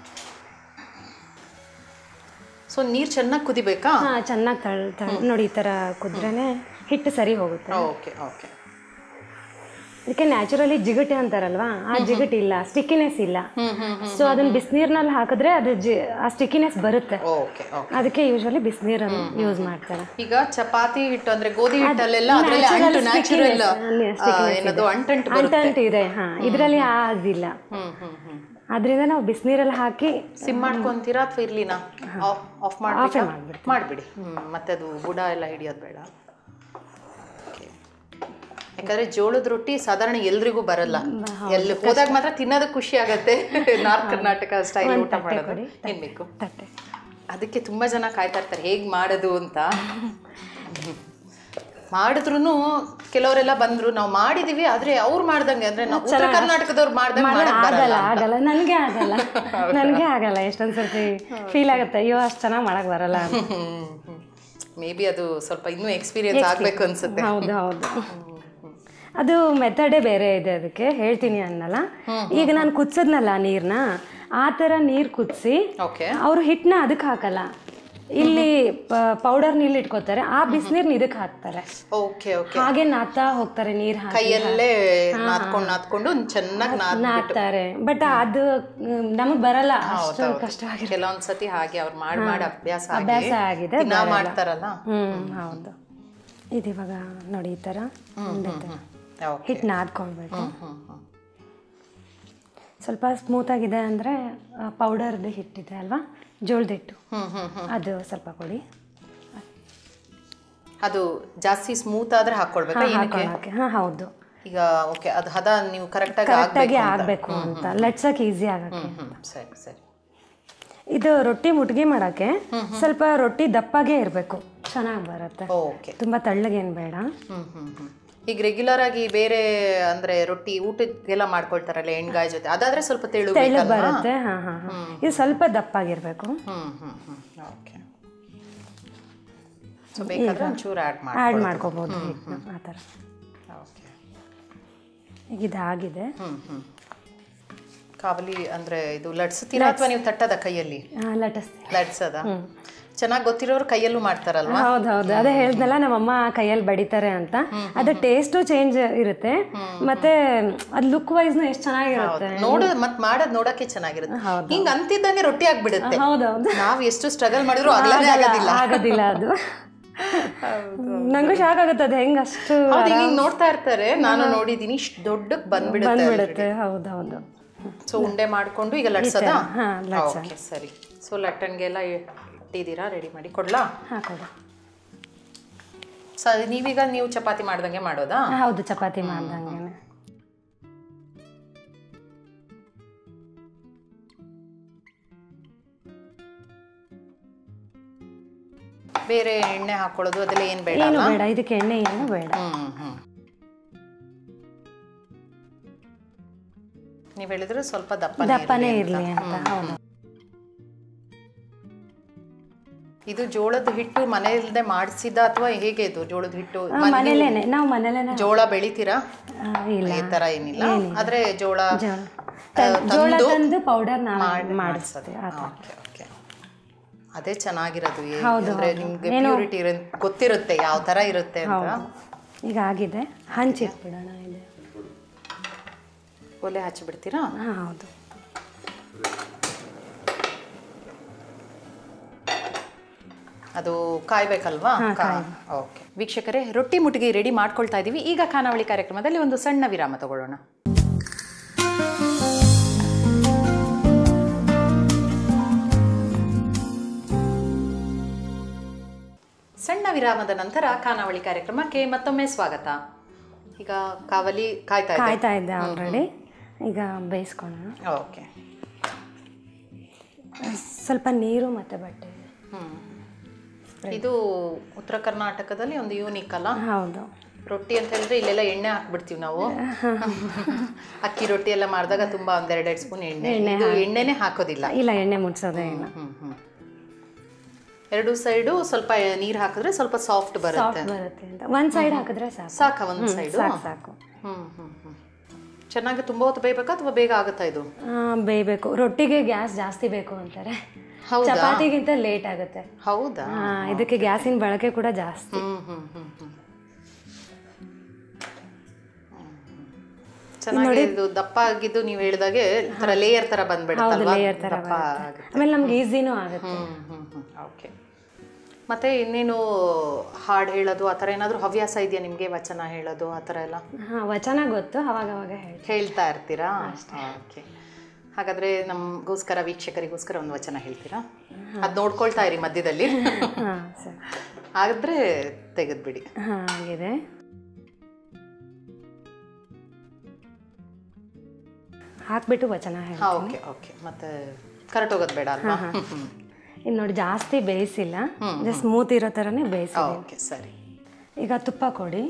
ಸೊ ನೀರ್ ಚೆನ್ನಾಗಿ ಕುದಿಬೇಕಾ ಹಾ ಚೆನ್ನಾಗಿ ತಳ್ ತಳ್- ನೋಡಿ ಈ ತರ ಕುದ್ರೇನೆ ಹಿಟ್ಟು ಸರಿ ಹೋಗುತ್ತೆ ಓಕೆ ಓಕೆ ಇದಕ್ಕೆ ನ್ಯಾಚುರಲಿ ಜಿಗಟೆ ಅಂತಾರಲ್ವಾ ಆ ಜಿಗಟ್ ಇಲ್ಲ ಸ್ಟಿಕ್ಕಿನೆಸ್ ಇಲ್ಲ ಹ್ಮ್ ಹ್ಮ್ ಹ್ಮ್ ಸೊ ಅದನ್ನ ಬಿಸಿನೀರ್ನಲ್ಲಿ ಹಾಕಿದ್ರೆ ಅದು ಜಿ ಆ ಸ್ಟಿಕ್ಕಿನೆಸ್ ಬರುತ್ತೆ ಓಕೆ ಓಕೆ ಅದಕ್ಕೆ ಯೂಶಲಿ ಬಿಸಿನೀರನ್ನು ಯೂಸ್ ಮಾಡ್ತಾರೆ ಈಗ ಚಪಾತಿ ಹಿಟ್ಟು ಅಂದ್ರೆ ಗೋಧಿ ಹಿಟ್ಟಲ್ಲೆಲ್ಲ ಅದರಲ್ಲಿ natural ಅಂಟು ನ್ಯಾಚುರಲ್ stickiness, stickiness ಏನದು ಇದೆ. ಅಂಟಂಟು ಬರುತ್ತೆ ಅಂಟಂಟು ಇದೆ ಹಾ ಇದರಲ್ಲಿ ಅದಿಲ್ಲ ಹ್ಮ್ ಹ್ಮ್ ಹ್ಮ್ ಅದರಿಂದ ನಾವು ಬಿಸಿನೀರಲ್ಲಿ ಹಾಕಿ ಸಿಮ್ ಮಾಡ್ಕೊಂತೀರಾ ಅಥವಾ ಇರ್ಲಿನಾ ಆಫ್ ಆಫ್ ಮಾಡ್ಬೇಕಾ ಮಾಡ್ಬಿಡಿ ಹ್ಮ್ ಮತ್ತೆ ಅದು ಬುಡ ಎಲ್ಲ ಹಿಡಿಯೋದು ಬೇಡ Okay. ಯಾಕಂದ್ರೆ ಜೋಳದ ರೊಟ್ಟಿ ಸಾಧಾರಣ ಎಲ್ರಿಗೂ ಬರಲ್ಲ ಎಲ್ಲಿ ಹೋದಾಗ ಮಾತ್ರ ತಿನ್ನೋದಕ್ಕೆ ಖುಷಿ ಆಗತ್ತೆ ನಾರ್ತ್ ಕರ್ನಾಟಕ ಸ್ಟೈಲ್ ಊಟ ಮಾಡೋದು ಏನ್ ಬೇಕು ತಟ್ಟೆ ಅದಕ್ಕೆ ತುಂಬಾ ಜನ ಕಾಯ್ತಾ ಇರ್ತಾರೆ ಹೇಗ್ ಮಾಡೋದು ಅಂತ ಮಾಡಿದ್ರು ಕೆಲವರೆಲ್ಲ ಬಂದ್ರು ನಾವು ಮಾಡಿದೀವಿ ಆದ್ರೆ ಅವ್ರು ಮಾಡ್ದಂಗೆ ಅಂದ್ರೆ ನಾವು ಉತ್ತರ ಕರ್ನಾಟಕದವ್ರು ಮಾಡ್ದಂಗೆ ಮಾಡಕ್ ಆಗಲ್ಲ ಬರಲ್ಲ ಆಗಲ್ಲ ನನಗೆ ಆಗಲ್ಲ ನನಗೆ ಆಗಲ್ಲ ಎಷ್ಟೊಂದು ಸರ್ತಿ ಫೀಲ್ ಆಗುತ್ತೆ ಅಯ್ಯೋ ಅಷ್ಟು ಚೆನ್ನಾಗಿ ಮಾಡಕ್ ಬರಲ್ಲ ಅಂತ ಮೇ ಬಿ ಅದು ಸ್ವಲ್ಪ ಇನ್ನೂ ಎಕ್ಸ್ಪೀರಿಯನ್ಸ್ ಆಗ್ಬೇಕು ಅನ್ಸುತ್ತೆ ಹೌದು ಹೌದು ಅದು ಮೆಥಡೇ ಬೇರೆ ಇದೆ ಅದಕ್ಕೆ ಹೇಳ್ತೀನಿ ಅನ್ನಲ್ಲ ಈಗ ನಾನು ಕುದಿಸಿದ್ನಲ್ಲ ನೀರ್ನ ಆ ಥರ ನೀರು ಕುದಿಸಿ ಓಕೆ ಅವರು ಹಿಟ್ಟನ್ನ ಅದಕ್ಕೆ ಹಾಕಲ್ಲ ಇಲ್ಲಿ ಪೌಡರ್ ನೀళ్ళు ಇಟ್ಕೋತಾರೆ ಆ ಬಿಸಿನೀರ್ನ ಇದಕ್ಕೆ ಹಾಕ್ತಾರೆ ಓಕೆ ಓಕೆ ಹಾಗೆ ನಾದ್ತಾ ಹೋಗ್ತಾರೆ ನೀರು ಹಾಕಿ ಕೈಯಲ್ಲೇ ನಾದ್ಕೊಂಡು ನಾದ್ಕೊಂಡು ಚೆನ್ನಾಗಿ ನಾದ್ ನಾದ್ತಾರೆ ಬಟ್ ಅದು ನಮಗೆ ಬರಲ್ಲ ಅಷ್ಟು ಕಷ್ಟವಾಗಿ ಕೆಲವೊಂದ್ಸತಿ ಹಾಗೆ ಅವ್ರು ಮಾಡಿ ಮಾಡಿ ಅಭ್ಯಾಸ ಆಗಿ ಅಭ್ಯಾಸ ಆಗಿದೆ ದಿನ ಮಾಡ್ತಾರಲ್ಲ ಹ್ಮ್ ಹೌದು ಇದು ಇವಾಗ ನೋಡಿ ಈ ಥರ ಉಂಡೆ ಥರ. ಓಕೆ ಹಿಟ್ಟು ನಾದ್ಕೊಳ್ಬೇಕು ಹ್ಮ್ ಹ್ಮ್ ಸ್ವಲ್ಪ ಸ್ಮೂತ್ ಆಗಿದೆ ಅಂದರೆ ಪೌಡರ್ದು ಹಿಟ್ಟಿದೆ ಅಲ್ವಾ ಜೋಳದ ಹಿಟ್ಟು ಹ್ಮ್ ಹ್ಮ್ ಹ್ಮ್ ಅದು ಸ್ವಲ್ಪ ಕೊಡಿ ಅದು ಜಾಸ್ತಿ ಸ್ಮೂತ್ ಆದ್ರೆ ಹಾಕೊಳ್ಬೇಕಾ ಏನಕ್ಕೆ ಹಾಕೊಳ್ಳೋಕೆ ಹಾಂ ಹೌದು ಈಗ ಓಕೆ ಅದು ಹದ ನೀವು ಕರೆಕ್ಟ್ ಆಗಿ ಕರೆಕ್ಟಾಗಿ ಆಗ್ಬೇಕು ಅಂತ. ಆಗಬೇಕು ಅಂತ ಲಟ್ಸಕ್ಕೆ ಈಸಿ ಆಗಕ್ಕೆ ಹ್ಮ್ ಹ್ಮ್ ಸರಿ ಸರಿ ಇದು ರೊಟ್ಟಿ ಮುಟ್ಗಿ ಮಾಡೋಕ್ಕೆ ಸ್ವಲ್ಪ ರೊಟ್ಟಿ ದಪ್ಪಾಗೇ ಇರಬೇಕು ಚೆನ್ನಾಗಿ ಬರುತ್ತೆ ಓಕೆ ತುಂಬ ತೆಳ್ಳಗೇನು ಬೇಡ ಹ್ಮ್ ಹ್ಮ್ ಹ್ಮ್ ಈಗ ರೆಗ್ಯುಲರ್ ಆಗಿ ಬೇರೆ ಅಂದ್ರೆ ರೊಟ್ಟಿ ಊಟಕ್ಕೆಲ್ಲ ಮಾಡ್ಕೊಳ್ತಾರಲ್ಲ ಎಣ್ಗಾಯಿ ಜೊತೆ ಅದಾದ್ರೆ ಸ್ವಲ್ಪ ತೆಳು ತೆಳು ಬೇಕಲ್ವಾ? ಬರುತ್ತೆ ಹಾಂ ಹಾಂ ಹಾಂ ಇದು ಸ್ವಲ್ಪ ದಪ್ಪಾಗಿರ್ಬೇಕು ಹ್ಮ್ ಹ್ಮ್ ಹ್ಮ್ ಓಕೆ ಸೊ ಬೇಕಾದ್ರೆ ಒಂಚೂರು ಆ್ಯಡ್ ಮಾಡಿ ಆ್ಯಡ್ ಮಾಡ್ಕೋಬೋದು ಹಿಟ್ಟನ್ನ ಆ ಥರ ಓಕೆ ಈಗ ಇದಾಗಿದೆ ಹ್ಮ್ ಹ್ಮ್ ಕಾವಲಿ ಅಂದ್ರೆ ಇದು ಲಟ್ಸ್ತೀರಾ ಅಥವಾ ನೀವು ತಟ್ಟದ ಕೈಯಲ್ಲಿ ಹಾಂ ಲಟಿಸ್ತೀವಿ ಲಟ್ಸದ ಚೆನ್ನಾಗಿ ಗೊತ್ತಿರೋರು ಕೈಯಲ್ಲೂ ಮಾಡ್ತಾರಲ್ವಾ ಹೌದು ಹೌದು ಅದೇ ಹೇಳ್ದಲ್ಲ ನಮ್ಮಮ್ಮ ಕೈಯಲ್ಲಿ ಬಡಿತಾರೆ ಅಂತ ಅದು ಟೇಸ್ಟು ಚೇಂಜ್ ಇರುತ್ತೆ ಮತ್ತೆ ಅದು ಲುಕ್ ವೈಸ್ನು ಎಷ್ಟು ಚೆನ್ನಾಗಿರುತ್ತೆ ನೋಡ ಮತ್ ಮಾಡೋದ್ ನೋಡಕ್ಕೆ ಚೆನ್ನಾಗಿರುತ್ತೆ ಹಿಂಗ್ ಅಂತಿದ್ದಂಗೆ ರೊಟ್ಟಿ ಆಗ್ಬಿಡುತ್ತೆ ಹೌದೌದು ನಾವ್ ಎಷ್ಟು ಸ್ಟ್ರಗಲ್ ಮಾಡಿದ್ರು ಆಗ್ಲಾನೇ ಆಗೋದಿಲ್ಲ ಆಗೋದಿಲ್ಲ ಅದು ನಂಗೂ ಶಾಕ್ ಆಗುತ್ತೆ ಅದು ಹೆಂಗ್ ಅಷ್ಟು ಹೌದು ಹಿಂಗ್ ನೋಡ್ತಾ ಇರ್ತಾರೆ ನಾನು ನೋಡಿದೀನಿ ಇಷ್ಟು ದೊಡ್ಡಕ್ ಬಂದ್ಬಿಡುತ್ತೆ ಬಂದ್ಬಿಡುತ್ತೆ ಹೌದು ಹೌದು ಸೊ ಉಂಡೆ ಮಾಡ್ಕೊಂಡು ಈಗ ಲಟ್ಸದ ಹಾ, ಓಕೆ ಸರಿ ಸೊ ಲಟ್ಟಣ್ಗೆಲ್ಲ ಇಟ್ಟಿದ್ದೀರಾ ರೆಡಿ ಮಾಡಿ ಕೊಡ್ಲಾ ಹಾಕೋದು ಸ ನೀವೀಗ ನೀವು ಚಪಾತಿ ಮಾಡ್ದಂಗೆ ಮಾಡೋದಾ ಹೌದು ಚಪಾತಿ ಮಾಡ್ದಂಗೆ ಬೇರೆ ಎಣ್ಣೆ ಹಾಕೊಳ್ಳೋದು ಅದೆಲ್ಲ ಏನ್ ಬೇಡ ಏನು ಅಲ್ಲ ಬೇಡ ಇದಕ್ಕೆ ಎಣ್ಣೆ ಏನು ಬೇಡ ಹ್ಮ್ ಹ್ಮ್ ನೀವ್ ಹೇಳಿದ್ರೆ ಸ್ವಲ್ಪ ದಪ್ಪನೇ ದಪ್ಪನೇ ಇರ್ಲಿ ಇರಲಿ ಅಂತ. ಅಂತ ಹೌದು ಇದು ಜೋಳದ ಹಿಟ್ಟು ಮನೆಯಲ್ಲದೆ ಮಾಡಿಸಿದ ಅಥವಾ ಹೇಗೆ ಇದು ಜೋಳದ ಹಿಟ್ಟು ಆ, ಮನೇಲೇನೆ ನಾವು ಮನೇಲೇನೆ ಜೋಳ ಬೆಳಿತೀರಾ ಆ, ಇಲ್ಲ ಈ ತರ ಏನಿಲ್ಲ ಆದ್ರೆ ಜೋಳ ಜೋಳ ಆ, ಜೋಳ ತಂದು ತಂದು ಪೌಡರ್ ನಾವು ಮಾಡಿ ಮಾಡಿಸ್ತೀವಿ ಆ ಥರ. ಓಕೆ ಓಕೆ ಅದೇ ಚೆನ್ನಾಗಿರೋದು ಏ- ಹೌದು, ಅಂದ್ರೆ ಹೌದು. ನಿಮ್ಗೆ ಪ್ಯೂರಿಟಿ ಗೊತ್ತಿರುತ್ತೆ ಯಾವ ತರ ಇರುತ್ತೆ ಅಂತ ಹೌದು ಈಗ ಆಗಿದೆ ಹಂಚಿಟ್ಬಿಡೋಣ ಇದೆ ಒಲೆ ಹಚ್ಚಿಬಿಡ್ತೀರಾ ಹಾಂ ಹೌದು ಅದು ಕಾಯ್ಬೇಕಲ್ವಾ ಓಕೆ ವೀಕ್ಷಕರೇ ರೊಟ್ಟಿ ಮುಟ್ಟಿಗೆ ರೆಡಿ ಮಾಡ್ಕೊಳ್ತಾ ಇದೀವಿ ಈಗ ಖಾನಾವಳಿ ಕಾರ್ಯಕ್ರಮದಲ್ಲಿ ಒಂದು ಸಣ್ಣ ವಿರಾಮ ತಗೊಳ್ಳೋಣ ಸಣ್ಣ ವಿರಾಮದ ನಂತರ ಖಾನಾವಳಿ ಕಾರ್ಯಕ್ರಮಕ್ಕೆ ಮತ್ತೊಮ್ಮೆ ಸ್ವಾಗತ ಈಗ ಕಾವಲಿ ಕಾಯ್ತಾ ಇದೆ ಕಾಯ್ತಾ ಇದ್ದೆ ಆಲ್ರೆಡಿ ಈಗ ಬೇಯಿಸ್ಕೊಳ್ಳೋಣ ಓಕೆ ಸ್ವಲ್ಪ ನೀರು ಮತ್ತು ಬಟ್ಟೆ ಹ್ಮ್ ಇದು ಉತ್ತರ ಕರ್ನಾಟಕದಲ್ಲಿ ಒಂದು ಯೂನಿಕ್ ಅಲ್ಲ ಹೌದು ರೊಟ್ಟಿ ಅಂತ ಹೇಳಿದ್ರೆ ಇಲ್ಲೆಲ್ಲ ಎಣ್ಣೆ ಹಾಕ್ಬಿಡ್ತೀವಿ ನಾವು ಅಕ್ಕಿ ರೊಟ್ಟಿ ಎಲ್ಲ ಮಾಡಿದಾಗ ತುಂಬಾ ಒಂದ್ ಎರಡೆರಡು ಸ್ಪೂನ್ ಎಣ್ಣೆ ಇದು ಎಣ್ಣೆನೆ ಹಾಕೋದಿಲ್ಲ ಇಲ್ಲ ಎಣ್ಣೆ ಮುಟ್ಸೋದೇ ಇಲ್ಲ ಹ್ಮ್ ಹ್ಮ್ ಎರಡು ಸೈಡು ಸ್ವಲ್ಪ ನೀರ್ ಹಾಕಿದ್ರೆ ಸ್ವಲ್ಪ ಸಾಫ್ಟ್ ಬರುತ್ತೆ ಸಾಫ್ಟ್ ಬರುತ್ತೆ ಅಂತ ಒಂದು ಸೈಡ್ ಹಾಕಿದ್ರೆ ಸಾಕು ಸಾಕ ಒಂದ್ ಸೈಡು ಸಾಕು ಸಾಕು ಹ್ಮ್ ಹ್ಮ್ ಹ್ಮ್ ಚೆನ್ನಾಗಿ ತುಂಬಾ ಹೊತ್ತು ಬೇಯ್ಬೇಕಾ ಅಥವಾ ಬೇಗ ಆಗುತ್ತಾ ಇದು ಆ, ಬೇಯಬೇಕು ರೊಟ್ಟಿಗೆ ಗ್ಯಾಸ್ ಜಾಸ್ತಿ ಬೇಕು ಅಂತಾರೆ ಹೌದಾ? ಚಪಾತಿಗಿಂತ ಲೇಟ್ ಆಗುತ್ತೆ ಹೌದಾ ಆ, ಇದಕ್ಕೆ ಗ್ಯಾಸಿನ ಬಳಕೆ ಕೂಡ ಜಾಸ್ತಿ ಹ್ಮ್ ಹ್ಮ್ ಹ್ಮ್ ಹ್ಮ್ ಚೆನ್ನಾಗಿ ಇದು ದಪ್ಪ ಆಗಿದ್ದು ನೀವು ಹೇಳಿದಾಗೆ ತರ ಲೇಯರ್ ತರ ಬಂದ್ಬಿಡುತ್ತಲ್ವಾ ಲೇಯರ್ ಥರ ದಪ್ಪ ಆಗುತ್ತೆ ಆಮೇಲೆ ನಮ್ಗೆ ಈಸಿನೂ ಆಗುತ್ತೆ ಹ್ಮ್ ಹ್ಮ್ ಹ್ಮ್ ಓಕೆ ಮತ್ತೆ ಇನ್ನೇನು ಹಾಡು ಹೇಳೋದು ಆ ಥರ ಏನಾದರೂ ಹವ್ಯಾಸ ಇದೆಯಾ ನಿಮಗೆ ವಚನ ಹೇಳೋದು ಆ ಥರ ಎಲ್ಲ ಹಾಂ ವಚನ ಗೊತ್ತು ಅವಾಗ ಅವಾಗ ಹೇಳಿ ಹೇಳ್ತಾ ಇರ್ತೀರಾ ಓಕೆ ಹಾಗಾದ್ರೆ ನಮಗೋಸ್ಕರ ವೀಕ್ಷಕರಿಗೋಸ್ಕರ ಒಂದು ವಚನ ಹೇಳ್ತೀರಾ ಅದು ನೋಡ್ಕೊಳ್ತಾ ಇರಿ ಮಧ್ಯದಲ್ಲಿ ಹಾಂ ಸರಿ ಆದ್ರೆ ತೆಗೆದ್ಬಿಡಿ ಹಾಂ ಆಗಿದೆ ಹಾಕ್ಬಿಟ್ಟು ವಚನ ಹೇಳಿ ಹಾ ಓಕೆ ಓಕೆ ಮತ್ತೆ ಕರೆಕ್ಟ್ ಹೋಗೋದು ಬೇಡ ಅಲ್ವಾ ಇದು ನೋಡಿ ಜಾಸ್ತಿ ಬೇಯಿಸಿಲ್ಲ ಜಸ್ಟ್ ಸ್ಮೂತ್ ಇರೋ ಥರನೇ ಬೇಯಿಸಿ ಓಕೆ ಸರಿ ಈಗ ತುಪ್ಪ ಕೊಡಿ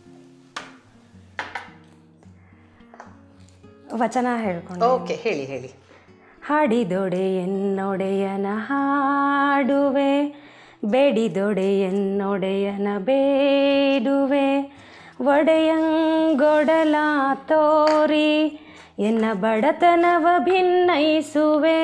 ವಚನ ಹೇಳ್ಕೊಂಡು ಓಕೆ ಹೇಳಿ ಹೇಳಿ ಹಾಡಿದೊಡೆ ಎನ್ನೊಡೆಯನ ಹಾಡುವೆ ಬೇಡಿದೊಡೆ ಎನ್ನೊಡೆಯನ ಬೇಡುವೆ ಒಡೆಯಂಗೊಡಲ ತೋರಿ ಎನ್ನ ಬಡತನವ ಭಿನ್ನಯಿಸುವೆ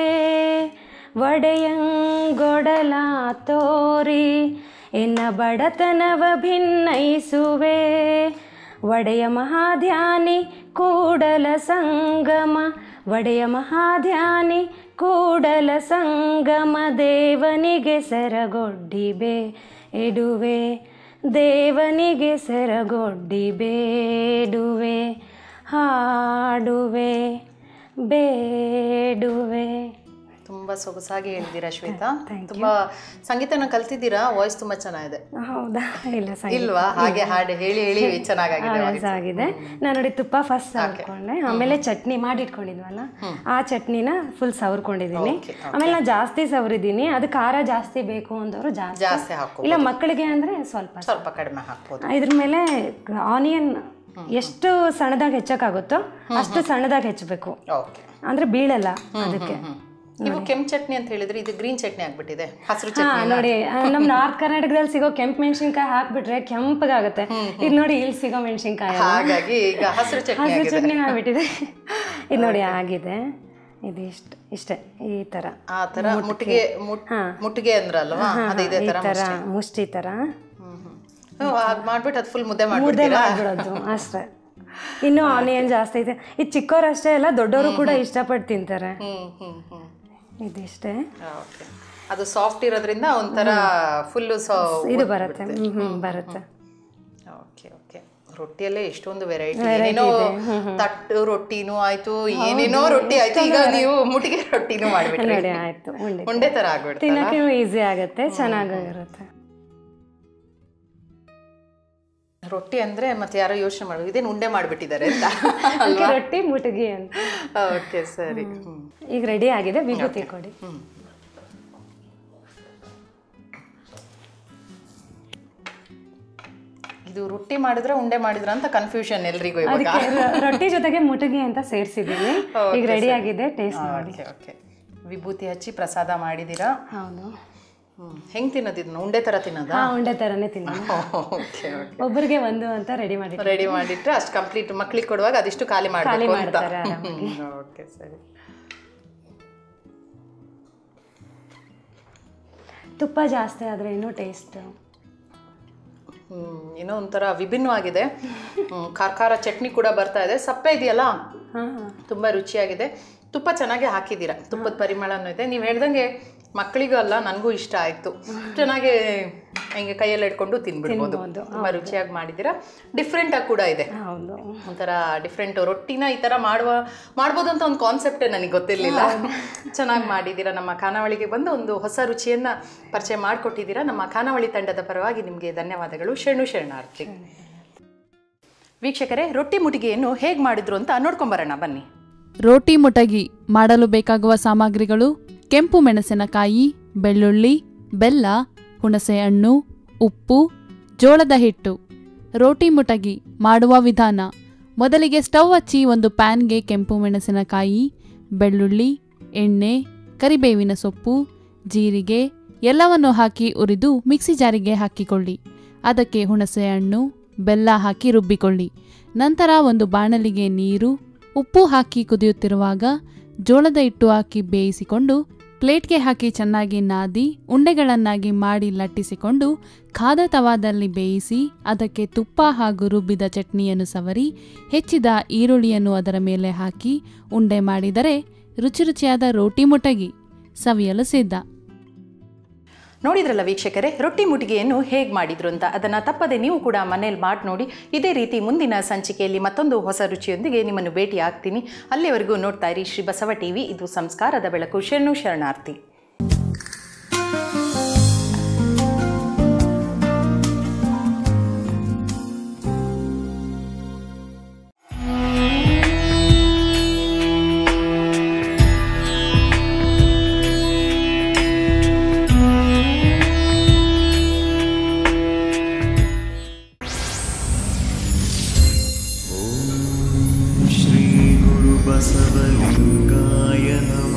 ಒಡೆಯಂಗೊಡಲ ತೋರಿ ಎನ್ನ ಬಡತನವ ಭಿನ್ನಯಿಸುವೆ ಒಡೆಯ ಮಹಾಧ್ಯಾನಿ ಕೂಡಲ ಸಂಗಮ ಒಡೆಯ ಮಹಾಧ್ಯಾನಿ ಕೂಡಲ ಸಂಗಮ ದೇವನಿಗೆ ಸೆರಗೊಡ್ಡಿ ಬೇಡುವೆ ದೇವನಿಗೆ ಸೆರಗೊಡ್ಡಿ ಬೇಡುವೆ ಹಾಡುವೆ ಬೇಡುವೆ ತುಂಬಾ ಸೊಗಸಾಗಿ ಹೇಳಿದ್ದೀರಾ ಶ್ವೇತಾ ತುಂಬಾ ಸಂಗೀತನ ಕಲ್ತಿದ್ದೀರಾ ವಾಯ್ಸ್ ತುಂಬಾ ಚೆನ್ನಾಗಿದೆ ಹೌದಾ ಇಲ್ಲ ಸರಿ ಇಲ್ವಾ ಹಾಗೆ ಹಾಡು ಹೇಳಿ ಹೇಳಿ ಚೆನ್ನಾಗಾಗಿದೆ voice. ಆಗಿದೆ ನಾನು ನೋಡಿ ತುಪ್ಪ ಫಸ್ಟ್ ಸವರ್ಕೊಂಡೆ ಆಮೇಲೆ ಚಟ್ನಿ ಮಾಡಿಟ್ಕೊಂಡಿದ್ವಲ್ಲ ಆ ಚಟ್ನಿನ ಫುಲ್ ಸವರ್ಕೊಂಡಿದ್ದೀನಿ ಆಮೇಲೆ ನಾನು ಜಾಸ್ತಿ ಸವರಿದ್ದೀನಿ ಅದು ಖಾರ ಜಾಸ್ತಿ ಬೇಕು ಅಂದವರು ಜಾಸ್ತಿ ಜಾಸ್ತಿ ಹಾಕೋ ಇಲ್ಲ ಮಕ್ಕಳಿಗೆ ಅಂದ್ರೆ ಸ್ವಲ್ಪ ಸ್ವಲ್ಪ ಕಡಿಮೆ ಹಾಕ್ಬೋದು ಇದ್ರ ಮೇಲೆ ಆನಿಯನ್ ಎಷ್ಟು ಸಣ್ಣದಾಗಿ ಹೆಚ್ಚಕ್ಕಾಗುತ್ತೋ ಅಷ್ಟು ಸಣ್ಣದಾಗಿ ಹೆಚ್ಚಬೇಕು ಓಕೆ ಅಂದ್ರೆ ಬೀಳಲ್ಲ ಅದಕ್ಕೆ ನೀವು ಕೆಂಪು ಚಟ್ನಿ ಅಂತ ಹೇಳಿದ್ರೆ ಇದು ಗ್ರೀನ್ ಚಟ್ನಿ ಆಗ್ಬಿಟ್ಟಿದೆ ಹಸಿರು ಹಾ ಚಟ್ನಿ ನೋಡಿ ಆ, ನಮ್ ನಾರ್ತ್ ಕರ್ನಾಟಕದಲ್ಲಿ ಸಿಗೋ ಕೆಂಪು ಮೆಣಸಿನ್ಕಾಯಿ ಹಾಕ್ಬಿಟ್ರೆ ಕೆಂಪಗಾಗುತ್ತೆ ಇದು ನೋಡಿ ಇಲ್ಲಿ ಸಿಗೋ ಮೆಣಸಿನ್ಕಾಯಿ ಹಾಗಾಗಿ ಈಗ ಹಸಿರು ಚಟ್ನಿ ಹಸಿರು ಆಗಿದೆ ಚಟ್ನಿ ಆಗ್ಬಿಟ್ಟಿದೆ ಇದು ನೋಡಿ ಆಗಿದೆ ಇದು ಇಷ್ಟ ಇಷ್ಟೇ ಈ ತರ ಆ ತರ ಮುಟ್ಟಿಗೆ ಮುಟ್- ಮುಟ್ಟಿಗೆ ಅಂದ್ರಲ್ವಾ ಅದೇ ಇದೇ ಈ ತರ ತರ ಮುಷ್ಟಿ ತರ ಹಾಗೆ ಮಾಡ್ಬಿಟ್ಟು ಅದು ಫುಲ್ ಮುದ್ದೆ ಮುದ್ದೆ ಮಾಡ್ಬಿಡ್ತೀರಾ ಮಾಡ್ಬಿಡೋದು ಅಷ್ಟೇ ಇನ್ನು ಆನಿಯನ್ ಜಾಸ್ತಿ ಇದೆ ಇದು ಚಿಕ್ಕವ್ರು ಅಷ್ಟೇ ಅಲ್ಲ ದೊಡ್ಡವರು ಕೂಡ ಇಷ್ಟಪಟ್ಟು ತಿಂತಾರೆ ಹ್ಮ್ ಹ್ಮ್ ಹ್ಮ್ ಇದಿಷ್ಟೇ ಓಕೆ ಅದು ಸಾಫ್ಟ್ ಇರೋದ್ರಿಂದ ಒಂಥರ ಫುಲ್ಲು ಇದು ಬರುತ್ತೆ ಹ್ಮ್ ಹ್ಮ್ ಬರುತ್ತೆ ಓಕೆ ಓಕೆ ರೊಟ್ಟಿಯಲ್ಲೇ ಎಷ್ಟೊಂದು ವೆರೈಟಿ ಏನೇನೋ ತಟ್ಟು ರೊಟ್ಟಿನೂ ಆಯ್ತು ಏನೇನೋ ರೊಟ್ಟಿ ಆಯ್ತು ಈಗ ನೀವು ಮುಟ್ಟಿಗೆ ರೊಟ್ಟಿನೂ ಮಾಡ್ಬಿಟ್ರಿ ನೋಡಿ ಆಯ್ತು ಉಂಡೆ ಉಂಡೆ ತರ ಆಗ್ಬಿಡ್ತಲ್ಲ ತಿನ್ನಕ್ಕೆ ಈಸಿ ಆಗುತ್ತೆ ಚೆನ್ನಾಗಿರುತ್ತೆ ರೊಟ್ಟಿ ಅಂದ್ರೆ ಮತ್ತೆ ಯಾರೋ ಯೋಚನೆ ಮಾಡ್ಬೇಕು ಇದೇನು ಉಂಡೆ ಮಾಡ್ಬಿಟ್ಟಿದ್ದಾರೆ ಅಂತ ಅದಕ್ಕೆ ರೊಟ್ಟಿ ಮುಟಗಿ ಅಂತ ಓಕೆ ಸರಿ ಹ್ಮ್ ಈಗ ರೆಡಿ ಆಗಿದೆ ವಿಭೂತಿ ಕೊಡಿ ಇದು ರೊಟ್ಟಿ ಮಾಡಿದ್ರೆ ಉಂಡೆ ಮಾಡಿದ್ರ ಅಂತ ಕನ್ಫ್ಯೂಷನ್ ಎಲ್ರಿಗೂ ಇವಾಗ ಅದಕ್ಕೆ ರ- ರೊಟ್ಟಿ ಜೊತೆಗೆ ಮುಟಗಿ ಅಂತ ಸೇರಿಸಿದ್ದೀನಿ ಈಗ ರೆಡಿ ಆಗಿದೆ ಟೇಸ್ಟ್ ಮಾಡಿ ಓಕೆ ಓಕೆ ವಿಭೂತಿ ಹಚ್ಚಿ ಪ್ರಸಾದ ಮಾಡಿದ್ದೀರಾ ಹೌದು ಹ್ಮ್ ಹೆಂಗ್ ತಿನ್ನೋದು ಇದನ್ನ ಉಂಡೆ ತರ ತಿನ್ನೋದಾ ಹಾ ಉಂಡೆ ತರನೇ ತಿನ್ನೋಣ ಓಕೆ ಓಕೆ ಒಬ್ಬರಿಗೆ ಒಂದು ಅಂತ ರೆಡಿ ಮಾಡಿ ರೆಡಿ ಮಾಡಿಟ್ರೆ ಅಷ್ಟು ಕಂಪ್ಲೀಟ್ ಮಕ್ಳಿಗೆ ಕೊಡುವಾಗ ಅದಿಷ್ಟು ಖಾಲಿ ಖಾಲಿ ಮಾಡಬೇಕು ಅಂತ ಮಾಡ್ತಾರೆ ಆರಾಮಾಗಿ ಓಕೆ ಸರಿ ತುಪ್ಪ ಜಾಸ್ತಿ ಆದ್ರೆ ಇನ್ನೂ ಟೇಸ್ಟ್ ಹ್ಮ್ ಏನೋ ಒಂಥರ ವಿಭಿನ್ನವಾಗಿದೆ ಹ್ಮ್, ಖಾರ ಖಾರ ಚಟ್ನಿ ಕೂಡ ಬರ್ತಾ ಇದೆ ಸಪ್ಪೆ ಇದೆಯಲ್ಲ ಹಾ ತುಂಬ ರುಚಿಯಾಗಿದೆ ತುಪ್ಪ ಚೆನ್ನಾಗಿ ಹಾಕಿದ್ದೀರಾ ತುಪ್ಪದ ಪರಿಮಳನೂ ಇದೆ ನೀವು ಹೇಳ್ದಂಗೆ ಮಕ್ಕಳಿಗೂ ಅಲ್ಲ ನನಗೂ ಇಷ್ಟ ಆಯಿತು ಚೆನ್ನಾಗಿ ಹಿಂಗೆ ಕೈಯಲ್ಲಿ ಹಿಡ್ಕೊಂಡು ತಿನ್ಬಿಡ್ಬೋದು ತುಂಬ ರುಚಿಯಾಗಿ ಮಾಡಿದ್ದೀರಾ ಡಿಫ್ರೆಂಟಾಗಿ ಕೂಡ ಇದೆ ಹೌದು ಒಂಥರ ಡಿಫ್ರೆಂಟ್ ರೊಟ್ಟಿನ ಈ ಥರ ಮಾಡುವ ಮಾಡ್ಬೋದು ಅಂತ ಒಂದು ಕಾನ್ಸೆಪ್ಟೇ ನನಗೆ ಗೊತ್ತಿರಲಿಲ್ಲ ಚೆನ್ನಾಗಿ ಮಾಡಿದ್ದೀರಾ ನಮ್ಮ ಖಾನಾವಳಿಗೆ ಬಂದು ಒಂದು ಹೊಸ ರುಚಿಯನ್ನು ಪರಿಚಯ ಮಾಡಿಕೊಟ್ಟಿದ್ದೀರಾ ನಮ್ಮ ಖಾನಾವಳಿ ತಂಡದ ಪರವಾಗಿ ನಿಮಗೆ ಧನ್ಯವಾದಗಳು ಶರಣು ಶರಣಾರ್ಥಿ ವೀಕ್ಷಕರೇ ರೊಟ್ಟಿ ಮುಟಿಗೆಯನ್ನು ಹೇಗೆ ಮಾಡಿದ್ರು ಅಂತ ನೋಡ್ಕೊಂಬರೋಣ ಬನ್ನಿ ರೋಟಿ ಮುಟಗಿ ಮಾಡಲು ಬೇಕಾಗುವ ಸಾಮಗ್ರಿಗಳು ಕೆಂಪು ಮೆಣಸಿನಕಾಯಿ ಬೆಳ್ಳುಳ್ಳಿ ಬೆಲ್ಲ ಹುಣಸೆ ಹಣ್ಣು ಉಪ್ಪು ಜೋಳದ ಹಿಟ್ಟು ರೋಟಿ ಮುಟಗಿ ಮಾಡುವ ವಿಧಾನ ಮೊದಲಿಗೆ ಸ್ಟವ್ ಹಚ್ಚಿ ಒಂದು ಪ್ಯಾನ್ಗೆ ಕೆಂಪು ಮೆಣಸಿನಕಾಯಿ ಬೆಳ್ಳುಳ್ಳಿ ಎಣ್ಣೆ ಕರಿಬೇವಿನ ಸೊಪ್ಪು ಜೀರಿಗೆ ಎಲ್ಲವನ್ನು ಹಾಕಿ ಉರಿದು ಮಿಕ್ಸಿ ಜಾರಿಗೆ ಹಾಕಿಕೊಳ್ಳಿ ಅದಕ್ಕೆ ಹುಣಸೆ ಹಣ್ಣು ಬೆಲ್ಲ ಹಾಕಿ ರುಬ್ಬಿಕೊಳ್ಳಿ ನಂತರ ಒಂದು ಬಾಣಲಿಗೆ ನೀರು ಉಪ್ಪು ಹಾಕಿ ಕುದಿಯುತ್ತಿರುವಾಗ ಜೋಳದ ಹಿಟ್ಟು ಹಾಕಿ ಬೇಯಿಸಿಕೊಂಡು ಪ್ಲೇಟ್ಗೆ ಹಾಕಿ ಚೆನ್ನಾಗಿ ನಾದಿ ಉಂಡೆಗಳನ್ನಾಗಿ ಮಾಡಿ ಲಟ್ಟಿಸಿಕೊಂಡು ಖಾದ ತವಾದಲ್ಲಿ ಬೇಯಿಸಿ ಅದಕ್ಕೆ ತುಪ್ಪ ಹಾಗೂ ರುಬ್ಬಿದ ಚಟ್ನಿಯನ್ನು ಸವರಿ ಹೆಚ್ಚಿದ ಈರುಳ್ಳಿಯನ್ನು ಅದರ ಮೇಲೆ ಹಾಕಿ ಉಂಡೆ ಮಾಡಿದರೆ ರುಚಿ ರುಚಿಯಾದ ರೋಟಿ ಮುಟಗಿ ಸವಿಯಲು ಸಿದ್ಧ ನೋಡಿದ್ರಲ್ಲ ವೀಕ್ಷಕರೇ ರೊಟ್ಟಿ ಮುಟಿಗೆಯನ್ನು ಹೇಗೆ ಮಾಡಿದ್ರು ಅಂತ ಅದನ್ನು ತಪ್ಪದೆ ನೀವು ಕೂಡ ಮನೇಲಿ ಮಾಡಿ ನೋಡಿ ಇದೇ ರೀತಿ ಮುಂದಿನ ಸಂಚಿಕೆಯಲ್ಲಿ ಮತ್ತೊಂದು ಹೊಸ ರುಚಿಯೊಂದಿಗೆ ನಿಮ್ಮನ್ನು ಭೇಟಿ ಆಗ್ತೀನಿ ಅಲ್ಲಿವರೆಗೂ ನೋಡ್ತಾ ಇರಿ ಶ್ರೀ ಬಸವ ಟಿವಿ ಇದು ಸಂಸ್ಕಾರದ ಬೆಳಕು ಶರಣು ಶರಣಾರ್ಥಿ श्रीगुरुबसवलिङ्गाय नमः